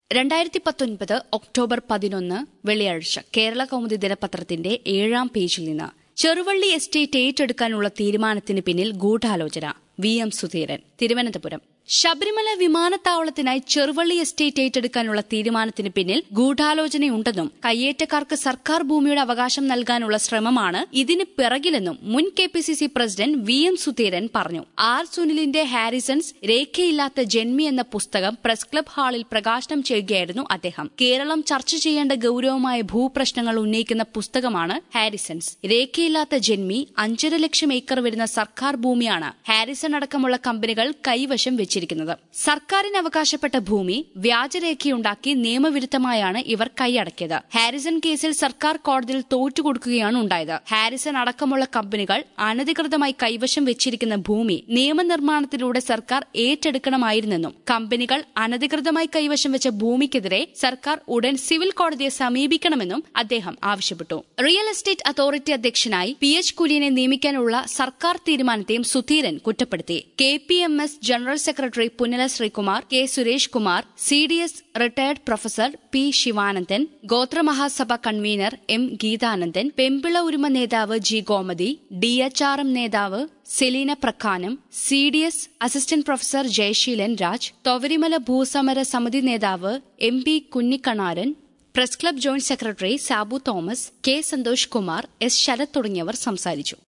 രണ്ടായിരത്തി പത്തൊൻപത് ഒക്ടോബർ പതിനൊന്ന് വെള്ളിയാഴ്ച കേരള കൗമുദി ദിനപത്രത്തിന്റെ ഏഴാം പേജിൽ നിന്ന് ചെറുവള്ളി എസ്റ്റേറ്റ് ഏറ്റെടുക്കാനുള്ള തീരുമാനത്തിന് പിന്നിൽ ഗൂഢാലോചന വി എം സുധീരൻ തിരുവനന്തപുരം ശബരിമല വിമാനത്താവളത്തിനായി ചെറുവള്ളി എസ്റ്റേറ്റ് ഏറ്റെടുക്കാനുള്ള തീരുമാനത്തിന് പിന്നിൽ ഗൂഢാലോചനയുണ്ടെന്നും കയ്യേറ്റക്കാർക്ക് സർക്കാർ ഭൂമിയുടെ അവകാശം നൽകാനുള്ള ശ്രമമാണ് ഇതിന് പിറകിലെന്നും മുൻ K P C C president V M Sudheeran പറഞ്ഞു ആർ സുനിലിന്റെ ഹാരിസൺസ് രേഖയില്ലാത്ത ജന്മി എന്ന പുസ്തകം പ്രസ് ക്ലബ് ഹാളിൽ പ്രകാശനം ചെയ്യുകയായിരുന്നു അദ്ദേഹം കേരളം ചർച്ച ചെയ്യേണ്ട ഗൌരവമായ ഭൂപ്രശ്നങ്ങൾ ഉന്നയിക്കുന്ന പുസ്തകമാണ് ഹാരിസൺസ് രേഖയില്ലാത്ത ജന്മി അഞ്ചര ലക്ഷം ഏക്കർ വരുന്ന സർക്കാർ ഭൂമിയാണ് ഹാരിസൺ അടക്കമുള്ള കമ്പനികൾ കൈവശം വെച്ചിരിക്കുന്നത് സർക്കാരിന് അവകാശപ്പെട്ട ഭൂമി വ്യാജരേഖയുണ്ടാക്കി നിയമവിരുദ്ധമായാണ് ഇവർ കൈയടക്കിയത് ഹാരിസൺ കേസിൽ സർക്കാർ കോടതിയിൽ തോറ്റുകൊടുക്കുകയാണ് ഉണ്ടായത് ഹാരിസൺ അടക്കമുള്ള കമ്പനികൾ അനധികൃതമായി കൈവശം വെച്ചിരിക്കുന്ന ഭൂമി നിയമനിർമ്മാണത്തിലൂടെ സർക്കാർ ഏറ്റെടുക്കണമായിരുന്നെന്നും കമ്പനികൾ അനധികൃതമായി കൈവശം വെച്ച ഭൂമിക്കെതിരെ സർക്കാർ ഉടൻ സിവിൽ കോടതിയെ സമീപിക്കണമെന്നും അദ്ദേഹം ആവശ്യപ്പെട്ടു റിയൽ എസ്റ്റേറ്റ് അതോറിറ്റി അധ്യക്ഷനായി പി എച്ച് കുര്യനെ നിയമിക്കാനുള്ള സർക്കാർ തീരുമാനത്തെയും സുധീരൻ കുറ്റപ്പെടുത്തി K P M S general secretary Punnala Sreekumar K Suresh Kumar C D S retired professor P Sivanandan Gothra Mahasabha convener M Geethanandan Pembilai Orumai നേതാവ് G Gomathi D H R M നേതാവ് Seleena Prakkanam C D S assistant professor Jayaseelan Raj Thovarimala ഭൂസമര സമിതി നേതാവ് M P Kunhikkannan press club joint secretary Sabu Thomas K Santhosh Kumar S Sarath തുടങ്ങിയവർ സംസാരിച്ചു